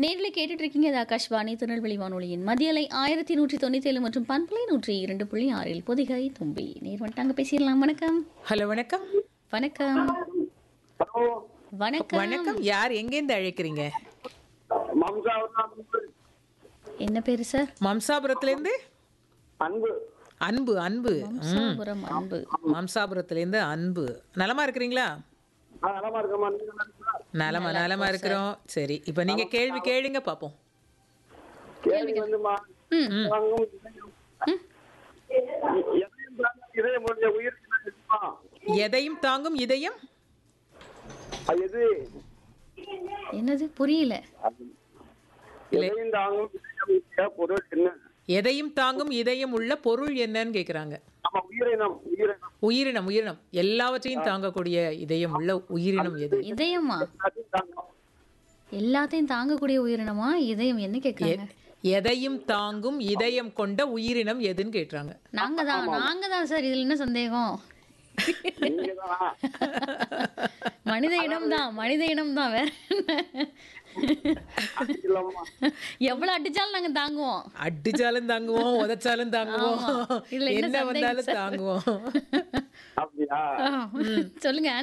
நேர்ல கேட்டுட்டு இருக்கீங்க இது ஆகாஷ்வாணி திருநெல்வேலி வானொலியின் மதியலை ஆயிரத்தி நூற்றி தொண்ணூத்தி ஏழு மற்றும் பண்பலை நூற்றி இரண்டு புள்ளி ஆறில் பொதிகை தும்பி நேர் வந்துட்டாங்க பேசிடலாம் வணக்கம் ஹலோ வணக்கம் வணக்கம் ஹலோ வணக்கம் வணக்கம் யார் எங்கேருந்து அழைக்கிறீங்க மம்சா அன்பு என்ன பேரு சார் மம்சாபுரத்துலேருந்து அன்பு அன்பு அன்பு சாபுரம் அன்பு மம்சாபுரத்துலேருந்து அன்பு நலமா இருக்கிறீங்களா ஆ, நலமா இருக்கம்மா நீங்க நல்லா இருக்கீங்களா? நலமா நலமா இருக்கிறோம் சரி இப்போ நீங்க கேள்வி கேளுங்க பார்ப்போம் கேள்வி வந்துமா ம். வாங்கும் இதயம். இதயம் தாங்க இதயம் முடிஞ்ச உயிர் இருக்குமா? எதையும் தாங்கும் இதயம் அது எது என்னது புரியல இதயம் தாங்கும் இதயம் உள்ள பொருள் என்ன எதையும் தாங்கும் இதயம் உள்ள பொருள் என்னன்னு கேக்குறாங்க நம்ம உயிரினம் உயிரினம் உயிரினம் உயிரினம் எல்லாவற்றையும் தாங்கக்கூடிய இதயம் உள்ள உயிரினம் எது இதயமா எல்லாத்தையும் தாங்கும். எல்லாத்தையும் தாங்கக்கூடிய உயிரினமா இதயம் என்ன கேட்கறாங்க எதையும் தாங்கும் இதயம் கொண்ட உயிரினம் எதுன்னு கேக்குறாங்க நாங்க தான் நாங்க தான் சார் இதுல என்ன சந்தேகம் நீங்கதான். மனித இனம் தான் மனித இனம் தான் வேற என்ன? இல்லம்மா. எவ்வளவு அடிச்சாலும் நாங்க தாங்குவோம் அடிச்சாலும் தாங்குவோம் உதைச்சாலும் தாங்குவோம் ஆமா. இதுல என்ன என்ன சந்தேகம் வந்தாலும் சார்? தாங்குவோம் அப்படியா சொல்லுங்க